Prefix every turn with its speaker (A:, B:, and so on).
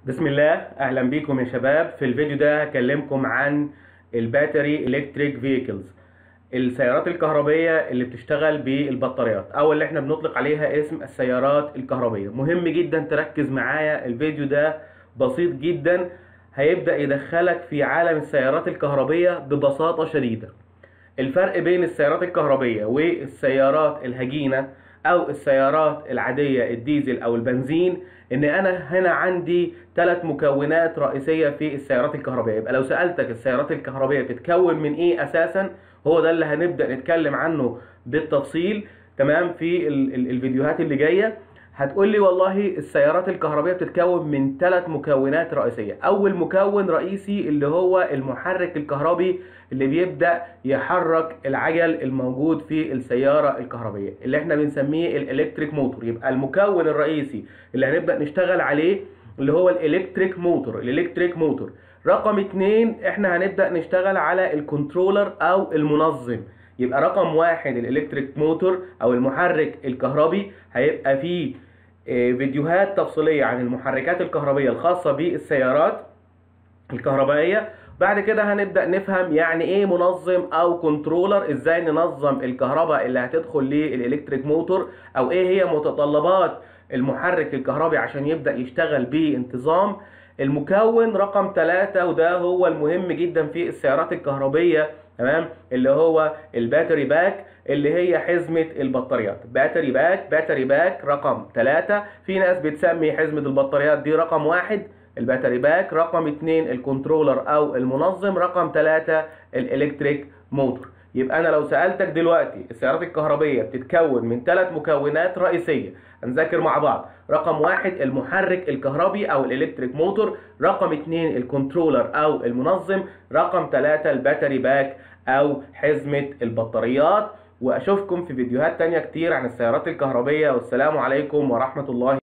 A: بسم الله اهلا بيكم يا شباب في الفيديو ده هكلمكم عن الباتري الكتريك فيكلز السيارات الكهربية اللي بتشتغل بالبطاريات او اللي احنا بنطلق عليها اسم السيارات الكهربية مهم جدا تركز معايا الفيديو ده بسيط جدا هيبدأ يدخلك في عالم السيارات الكهربية ببساطة شديدة الفرق بين السيارات الكهربية والسيارات الهجينة او السيارات العادية الديزل او البنزين ان انا هنا عندي ثلاث مكونات رئيسية في السيارات الكهربائية يبقى لو سألتك السيارات الكهربائية بتتكون من ايه اساسا هو ده اللي هنبدأ نتكلم عنه بالتفصيل تمام في ال ال الفيديوهات اللي جاية هتقول لي والله السيارات الكهربائية بتتكون من ثلاث مكونات رئيسية أول مكون رئيسي اللي هو المحرك الكهربي اللي بيبدأ يحرك العجل الموجود في السيارة الكهربائية اللي احنا بنسميه الالكتريك موتور يبقى المكون الرئيسي اللي هنبدأ نشتغل عليه اللي هو الالكتريك موتور الالكتريك موتور رقم اتنين احنا هنبدأ نشتغل على الكنترولر او المنظم يبقى رقم واحد الالكتريك موتور او المحرك الكهربي هيبقى فيه فيديوهات تفصيلية عن المحركات الكهربية الخاصة بالسيارات الكهربائية بعد كده هنبدأ نفهم يعني ايه منظم او كنترولر ازاي ننظم الكهرباء اللي هتدخل للالكتريك موتور او ايه هي متطلبات المحرك الكهربي عشان يبدأ يشتغل بانتظام المكون رقم ثلاثة وده هو المهم جدا في السيارات الكهربية تمام اللي هو الباتري باك اللي هي حزمة البطاريات باتري باك باتري باك رقم ثلاثة في ناس بتسمي حزمة البطاريات دي رقم واحد الباتري باك رقم اتنين الكنترولر او المنظم رقم ثلاثة الالكتريك موتور يبقى انا لو سألتك دلوقتي السيارات الكهربية بتتكون من ثلاث مكونات رئيسية هنذاكر مع بعض رقم واحد المحرك الكهربي او الالكتريك موتور رقم اتنين الكنترولر او المنظم رقم ثلاثة الباتري باك او حزمة البطاريات واشوفكم في فيديوهات تانية كتير عن السيارات الكهربية والسلام عليكم ورحمة الله